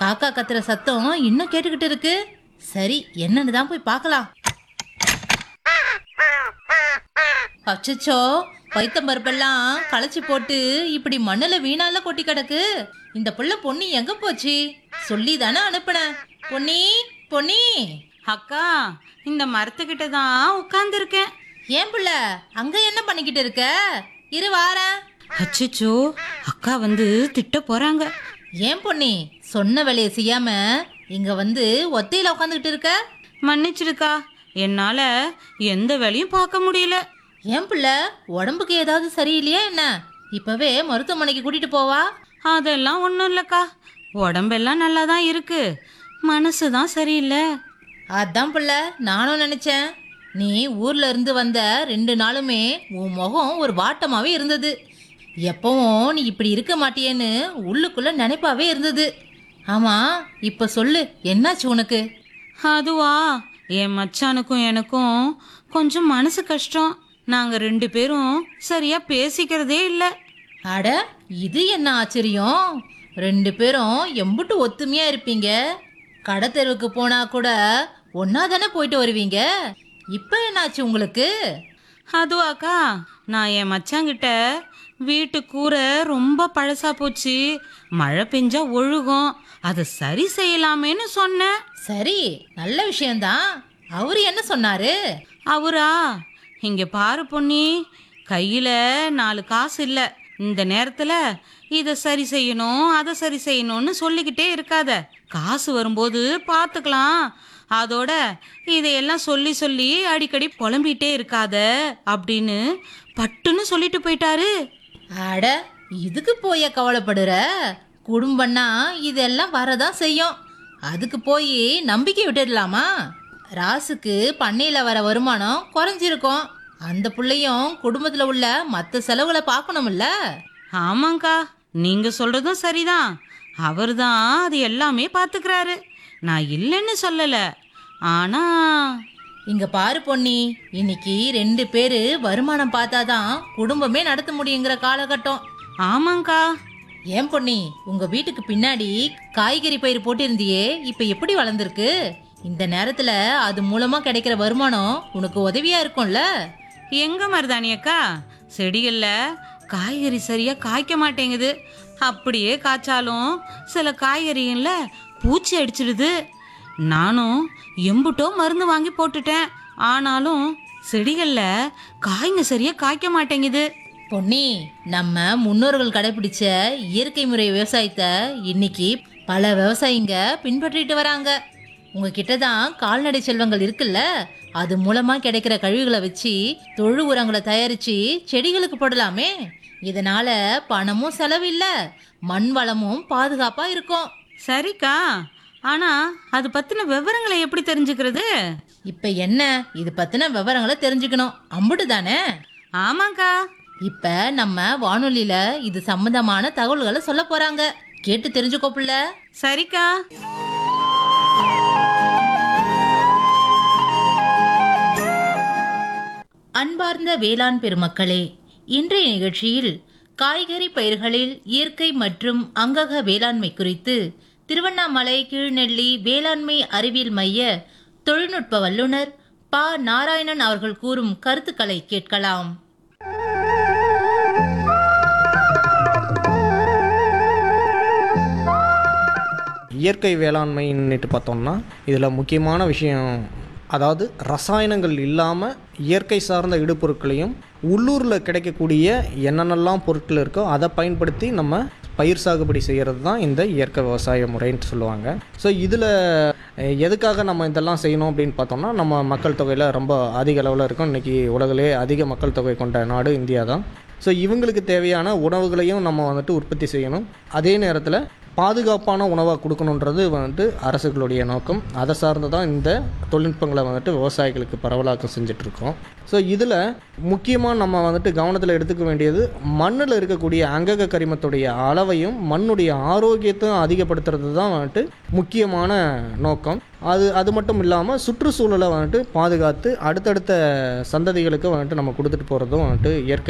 காக்கா கத்துற சத்தம் இன்னும் கேட்டுக்கிட்டு இருக்கு சரி என்னன்னு தான் போய் பார்க்கலாம் அச்சச்சோ பைத்தம் பருப்பெல்லாம் களைச்சி போட்டு இப்படி மண்ணுல வீணால கொட்டி கிடக்கு இந்த புள்ள பொன்னி எங்க போச்சு சொல்லி தானே அனுப்புனேன் பொன்னி பொன்னி அக்கா இந்த மரத்துக்கிட்ட தான் உட்கார்ந்துருக்கேன் ஏன் புள்ள அங்க என்ன பண்ணிக்கிட்டு இருக்க இரு வாரேன் அச்சச்சோ அக்கா வந்து திட்ட போறாங்க ஏன் பொன்னி சொன்ன வேலையை செய்யாம இங்க வந்து ஒத்தையில உட்காந்துக்கிட்டு இருக்க மன்னிச்சிருக்கா என்னால எந்த வேலையும் பார்க்க முடியல ஏன் பிள்ளை உடம்புக்கு ஏதாவது சரியில்லையா என்ன இப்பவே மருத்துவமனைக்கு கூட்டிட்டு போவா அதெல்லாம் ஒன்றும் இல்லைக்கா உடம்பெல்லாம் நல்லா தான் இருக்கு மனசு தான் சரியில்லை அதான் பிள்ளை நானும் நினைச்சேன் நீ ஊர்ல இருந்து வந்த ரெண்டு நாளுமே உன் முகம் ஒரு வாட்டமாவே இருந்தது எப்பவும் நீ இப்படி இருக்க மாட்டியேன்னு உள்ளுக்குள்ள நினைப்பாவே இருந்தது ஆமா இப்ப சொல்லு என்னாச்சு உனக்கு அதுவா என் மச்சானுக்கும் எனக்கும் கொஞ்சம் மனசு கஷ்டம் நாங்க ரெண்டு பேரும் சரியா பேசிக்கிறதே இல்லை அட இது என்ன ஆச்சரியம் ரெண்டு பேரும் எம்புட்டு ஒத்துமையா இருப்பீங்க கடை தெருவுக்கு போனா கூட ஒன்னா தானே போயிட்டு வருவீங்க இப்ப என்னாச்சு உங்களுக்கு அதுவாக்கா நான் என் மச்சாங்கிட்ட வீட்டு கூரை ரொம்ப பழசா போச்சு மழை பெஞ்சா ஒழுகும் அதை சரி செய்யலாமேன்னு சொன்னேன் சரி நல்ல விஷயம்தான் அவரு என்ன சொன்னாரு அவரா இங்க பாரு பொன்னி கையில நாலு காசு இல்ல இந்த நேரத்துல இதை சரி செய்யணும் அதை சரி செய்யணும்னு சொல்லிக்கிட்டே இருக்காத காசு வரும்போது பார்த்துக்கலாம் அதோட இதையெல்லாம் சொல்லி சொல்லி அடிக்கடி புலம்பிட்டே இருக்காத அப்படின்னு பட்டுன்னு சொல்லிட்டு போயிட்டாரு அட இதுக்கு போய கவலைப்படுற குடும்பம்னா இதெல்லாம் வரதான் செய்யும் அதுக்கு போய் நம்பிக்கை விட்டுடலாமா ராசுக்கு பண்ணையில வர வருமானம் குறைஞ்சிருக்கும் அந்த புள்ளையும் குடும்பத்துல உள்ள மற்ற செலவுகளை பார்க்கணும்ல ஆமாங்க்கா நீங்க சொல்றதும் சரிதான் அவர்தான் அது எல்லாமே பார்த்துக்கிறாரு நான் இல்லைன்னு சொல்லல ஆனா இங்க பாரு பொன்னி இன்னைக்கு ரெண்டு பேரு வருமானம் பார்த்தாதான் குடும்பமே நடத்த முடியுங்கிற காலகட்டம் ஆமாங்க்கா ஏன் பொன்னி உங்க வீட்டுக்கு பின்னாடி காய்கறி பயிர் போட்டிருந்தியே இப்ப எப்படி வளர்ந்துருக்கு இந்த நேரத்துல அது மூலமா கிடைக்கிற வருமானம் உனக்கு உதவியா இருக்கும்ல எங்க மருதாணி அக்கா செடிகள்ல காய்கறி சரியா காய்க்க மாட்டேங்குது அப்படியே காய்ச்சாலும் சில காய்கறிகள்ல பூச்சி அடிச்சிடுது நானும் எம்புட்டோ மருந்து வாங்கி போட்டுட்டேன் ஆனாலும் செடிகள்ல காய்ங்க சரியா காய்க்க மாட்டேங்குது பொன்னி நம்ம முன்னோர்கள் கடைபிடிச்ச இயற்கை முறை விவசாயத்தை இன்னைக்கு பல விவசாயிங்க பின்பற்றிட்டு வராங்க உங்ககிட்ட தான் கால்நடை செல்வங்கள் இருக்குல்ல அது மூலமா கிடைக்கிற கழிவுகளை வச்சு தொழு உரங்களை தயாரிச்சு செடிகளுக்கு போடலாமே இதனால பணமும் செலவில்ல மண் வளமும் பாதுகாப்பா இருக்கும் சரிக்கா ஆனா அது பத்தின விவரங்களை எப்படி தெரிஞ்சுக்கிறது இப்ப என்ன இது பத்தின விவரங்களை தெரிஞ்சுக்கணும் அம்புட்டு தானே ஆமாக்கா இப்ப நம்ம வானொலியில இது சம்பந்தமான தகவல்களை சொல்ல போறாங்க கேட்டு தெரிஞ்சுக்கோ புள்ள சரிக்கா அன்பார்ந்த வேளாண் பெருமக்களே இன்றைய நிகழ்ச்சியில் காய்கறி பயிர்களில் இயற்கை மற்றும் அங்கக வேளாண்மை குறித்து திருவண்ணாமலை கீழ்நெல்லி வேளாண்மை அறிவியல் மைய தொழில்நுட்ப வல்லுநர் ப நாராயணன் அவர்கள் கூறும் கருத்துக்களை கேட்கலாம் இயற்கை வேளாண்மைன்னுட்டு பார்த்தோம்னா இதில் முக்கியமான விஷயம் அதாவது ரசாயனங்கள் இல்லாமல் இயற்கை சார்ந்த இடுபொருட்களையும் உள்ளூரில் கிடைக்கக்கூடிய என்னென்னலாம் பொருட்கள் இருக்கோ அதை பயன்படுத்தி நம்ம பயிர் சாகுபடி செய்கிறது தான் இந்த இயற்கை விவசாய முறைன்னு சொல்லுவாங்க ஸோ இதில் எதுக்காக நம்ம இதெல்லாம் செய்யணும் அப்படின்னு பார்த்தோம்னா நம்ம மக்கள் தொகையில் ரொம்ப அதிக அளவில் இருக்கும் இன்றைக்கி உலகிலே அதிக மக்கள் தொகை கொண்ட நாடு இந்தியா தான் ஸோ இவங்களுக்கு தேவையான உணவுகளையும் நம்ம வந்துட்டு உற்பத்தி செய்யணும் அதே நேரத்தில் பாதுகாப்பான உணவாக கொடுக்கணுன்றது வந்துட்டு அரசுகளுடைய நோக்கம் அதை சார்ந்து தான் இந்த தொழில்நுட்பங்களை வந்துட்டு விவசாயிகளுக்கு பரவலாக்கம் செஞ்சிட்ருக்கோம் ஸோ இதில் முக்கியமாக நம்ம வந்துட்டு கவனத்தில் எடுத்துக்க வேண்டியது மண்ணில் இருக்கக்கூடிய அங்கக கரிமத்துடைய அளவையும் மண்ணுடைய ஆரோக்கியத்தையும் அதிகப்படுத்துறது தான் வந்துட்டு முக்கியமான நோக்கம் அது அது மட்டும் இல்லாமல் சுற்றுச்சூழலை வந்துட்டு பாதுகாத்து அடுத்தடுத்த சந்ததிகளுக்கு வந்துட்டு நம்ம கொடுத்துட்டு போகிறதும் வந்துட்டு இயற்கை